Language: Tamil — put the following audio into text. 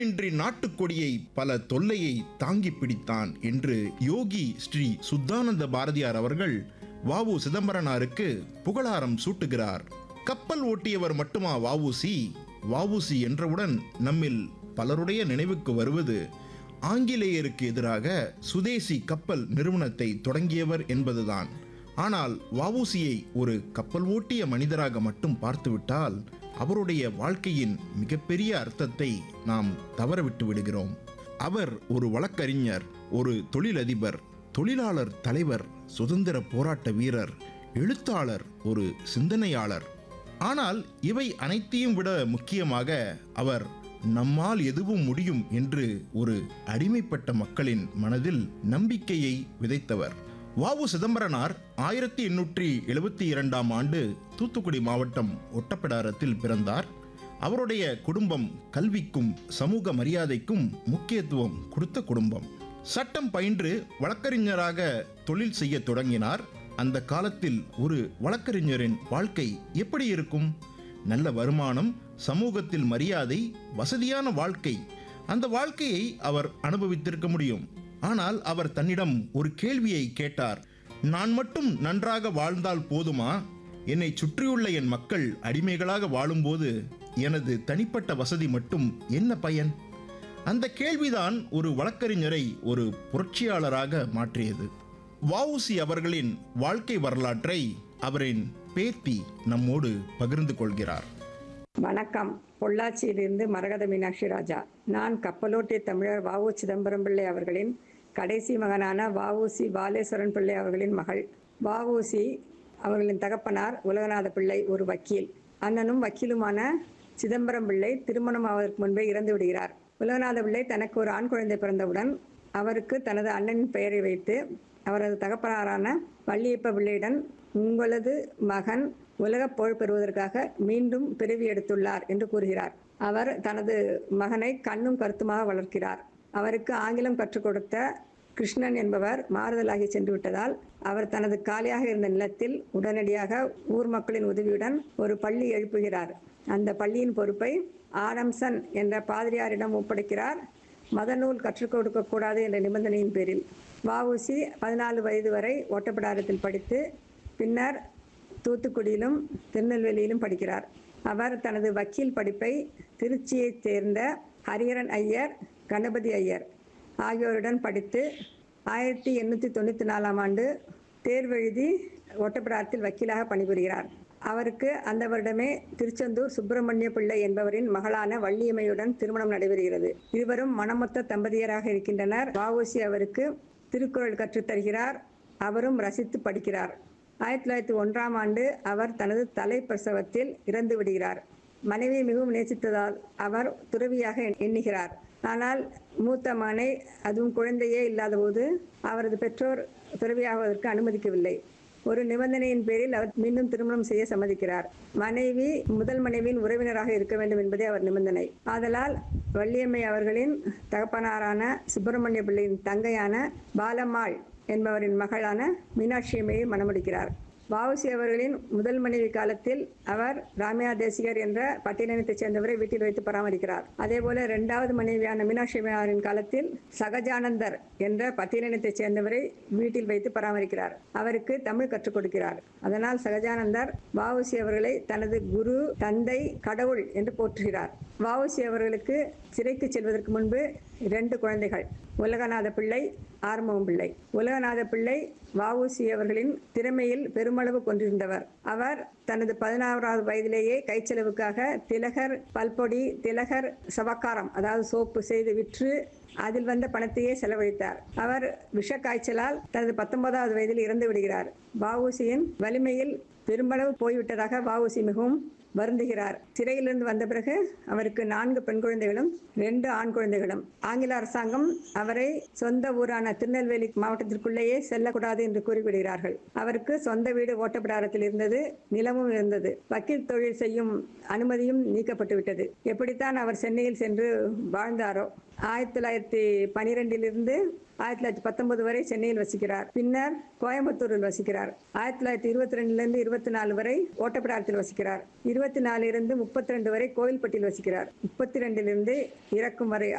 இன்றி நாட்டுக்கொடியை பல தொல்லையை தாங்கி பிடித்தான் என்று யோகி ஸ்ரீ சுத்தானந்த பாரதியார் அவர்கள் வாவு சிதம்பரனாருக்கு புகழாரம் சூட்டுகிறார் கப்பல் ஓட்டியவர் மட்டுமா வாவுசி வாவுசி என்றவுடன் நம்மில் பலருடைய நினைவுக்கு வருவது ஆங்கிலேயருக்கு எதிராக சுதேசி கப்பல் நிறுவனத்தை தொடங்கியவர் என்பதுதான் ஆனால் வவுசியை ஒரு கப்பல் ஓட்டிய மனிதராக மட்டும் பார்த்துவிட்டால் அவருடைய வாழ்க்கையின் மிகப்பெரிய அர்த்தத்தை நாம் தவறவிட்டு விடுகிறோம் அவர் ஒரு வழக்கறிஞர் ஒரு தொழிலதிபர் தொழிலாளர் தலைவர் சுதந்திர போராட்ட வீரர் எழுத்தாளர் ஒரு சிந்தனையாளர் ஆனால் இவை அனைத்தையும் விட முக்கியமாக அவர் நம்மால் எதுவும் முடியும் என்று ஒரு அடிமைப்பட்ட மக்களின் மனதில் நம்பிக்கையை விதைத்தவர் வாவு சிதம்பரனார் ஆயிரத்தி எண்ணூற்றி எழுபத்தி இரண்டாம் ஆண்டு தூத்துக்குடி மாவட்டம் ஒட்டப்பிடாரத்தில் பிறந்தார் அவருடைய குடும்பம் கல்விக்கும் சமூக மரியாதைக்கும் முக்கியத்துவம் கொடுத்த குடும்பம் சட்டம் பயின்று வழக்கறிஞராக தொழில் செய்ய தொடங்கினார் அந்த காலத்தில் ஒரு வழக்கறிஞரின் வாழ்க்கை எப்படி இருக்கும் நல்ல வருமானம் சமூகத்தில் மரியாதை வசதியான வாழ்க்கை அந்த வாழ்க்கையை அவர் அனுபவித்திருக்க முடியும் ஆனால் அவர் தன்னிடம் ஒரு கேள்வியை கேட்டார் நான் மட்டும் நன்றாக வாழ்ந்தால் போதுமா என்னை சுற்றியுள்ள என் மக்கள் அடிமைகளாக வாழும்போது எனது தனிப்பட்ட வசதி மட்டும் என்ன பயன் அந்த கேள்விதான் ஒரு வழக்கறிஞரை ஒரு புரட்சியாளராக மாற்றியது வஉசி அவர்களின் வாழ்க்கை வரலாற்றை அவரின் பேத்தி நம்மோடு பகிர்ந்து கொள்கிறார் வணக்கம் பொள்ளாச்சியிலிருந்து மரகத மீனாட்சி ராஜா நான் கப்பலோட்டிய தமிழர் வஉ சிதம்பரம் பிள்ளை அவர்களின் கடைசி மகனான வஉசி பாலேஸ்வரன் பிள்ளை அவர்களின் மகள் வஉசி அவர்களின் தகப்பனார் உலகநாத பிள்ளை ஒரு வக்கீல் அண்ணனும் வக்கீலுமான சிதம்பரம் பிள்ளை திருமணம் ஆவதற்கு முன்பே இறந்து விடுகிறார் உலகநாத பிள்ளை தனக்கு ஒரு ஆண் குழந்தை பிறந்தவுடன் அவருக்கு தனது அண்ணனின் பெயரை வைத்து அவரது தகப்பனாரான வள்ளியப்ப பிள்ளையுடன் உங்களது மகன் உலக புகழ் பெறுவதற்காக மீண்டும் பிறவி எடுத்துள்ளார் என்று கூறுகிறார் அவர் தனது மகனை கண்ணும் கருத்துமாக வளர்க்கிறார் அவருக்கு ஆங்கிலம் கற்றுக் கொடுத்த கிருஷ்ணன் என்பவர் மாறுதலாகி சென்று விட்டதால் அவர் தனது காலியாக இருந்த நிலத்தில் உடனடியாக ஊர் மக்களின் உதவியுடன் ஒரு பள்ளி எழுப்புகிறார் அந்த பள்ளியின் பொறுப்பை ஆடம்சன் என்ற பாதிரியாரிடம் ஒப்படைக்கிறார் மதநூல் கற்றுக் கொடுக்கக்கூடாது என்ற நிபந்தனையின் பேரில் வஉசி பதினாலு வயது வரை ஓட்டப்பிடாரத்தில் படித்து பின்னர் தூத்துக்குடியிலும் திருநெல்வேலியிலும் படிக்கிறார் அவர் தனது வக்கீல் படிப்பை திருச்சியைச் சேர்ந்த ஹரிஹரன் ஐயர் கணபதி ஐயர் ஆகியோருடன் படித்து ஆயிரத்தி எண்ணூற்றி தொண்ணூற்றி நாலாம் ஆண்டு தேர்வெழுதி ஒட்டப்பிடாரத்தில் வக்கீலாக பணிபுரிகிறார் அவருக்கு அந்த வருடமே திருச்செந்தூர் சுப்பிரமணிய பிள்ளை என்பவரின் மகளான வள்ளியம்மையுடன் திருமணம் நடைபெறுகிறது இருவரும் மனமொத்த தம்பதியராக இருக்கின்றனர் வஉசி அவருக்கு திருக்குறள் கற்றுத் தருகிறார் அவரும் ரசித்து படிக்கிறார் ஆயிரத்தி தொள்ளாயிரத்தி ஒன்றாம் ஆண்டு அவர் தனது தலை பிரசவத்தில் இறந்து விடுகிறார் மனைவியை மிகவும் நேசித்ததால் அவர் துறவியாக எண்ணுகிறார் ஆனால் மூத்த மகனை அதுவும் குழந்தையே இல்லாதபோது அவரது பெற்றோர் துறவியாகுவதற்கு அனுமதிக்கவில்லை ஒரு நிபந்தனையின் பேரில் அவர் மீண்டும் திருமணம் செய்ய சம்மதிக்கிறார் மனைவி முதல் மனைவியின் உறவினராக இருக்க வேண்டும் என்பதே அவர் நிபந்தனை ஆதலால் வள்ளியம்மை அவர்களின் தகப்பனாரான சுப்பிரமணிய பிள்ளையின் தங்கையான பாலம்மாள் என்பவரின் மகளான மீனாட்சியம்மையை மணமுடிக்கிறார் வஉசி அவர்களின் முதல் மனைவி காலத்தில் அவர் ராமியா தேசிகர் என்ற பட்டியலினத்தைச் சேர்ந்தவரை வீட்டில் வைத்து பராமரிக்கிறார் அதேபோல இரண்டாவது மனைவியான மீனாட்சி அம்மையாரின் காலத்தில் சகஜானந்தர் என்ற பட்டியலினத்தைச் சேர்ந்தவரை வீட்டில் வைத்து பராமரிக்கிறார் அவருக்கு தமிழ் கற்றுக் கொடுக்கிறார் அதனால் சகஜானந்தர் வஉசி அவர்களை தனது குரு தந்தை கடவுள் என்று போற்றுகிறார் வஉசி அவர்களுக்கு சிறைக்கு செல்வதற்கு முன்பு இரண்டு குழந்தைகள் உலகநாத பிள்ளை ஆர்மவம் பிள்ளை உலகநாத பிள்ளை வஉசி அவர்களின் திறமையில் பெருமளவு கொண்டிருந்தவர் அவர் தனது பதினாறாவது வயதிலேயே கைச்செலவுக்காக திலகர் பல்பொடி திலகர் சவக்காரம் அதாவது சோப்பு செய்து விற்று அதில் வந்த பணத்தையே செலவழித்தார் அவர் விஷ காய்ச்சலால் தனது பத்தொன்பதாவது வயதில் இறந்து விடுகிறார் வஉசியின் வலிமையில் பெருமளவு போய்விட்டதாக வஉசி மிகவும் வருந்துகிறார் சிறையிலிருந்து வந்த பிறகு அவருக்கு நான்கு பெண் குழந்தைகளும் ரெண்டு ஆண் குழந்தைகளும் ஆங்கில அரசாங்கம் அவரை சொந்த ஊரான திருநெல்வேலி மாவட்டத்திற்குள்ளேயே செல்லக்கூடாது என்று கூறிவிடுகிறார்கள் அவருக்கு சொந்த வீடு ஓட்டப்பிடாரத்தில் இருந்தது நிலமும் இருந்தது வக்கீல் தொழில் செய்யும் அனுமதியும் நீக்கப்பட்டு விட்டது எப்படித்தான் அவர் சென்னையில் சென்று வாழ்ந்தாரோ ஆயிரத்தி தொள்ளாயிரத்தி பனிரெண்டிலிருந்து ஆயிரத்தி தொள்ளாயிரத்தி பத்தொன்பது வரை சென்னையில் வசிக்கிறார் பின்னர் கோயம்புத்தூரில் வசிக்கிறார் ஆயிரத்தி தொள்ளாயிரத்தி இருபத்தி ரெண்டுலேருந்து இருபத்தி நாலு வரை ஓட்டப்பிடாரத்தில் வசிக்கிறார் இருபத்தி நாலிலிருந்து முப்பத்தி ரெண்டு வரை கோவில்பட்டியில் வசிக்கிறார் முப்பத்தி ரெண்டிலிருந்து இறக்கும் வரை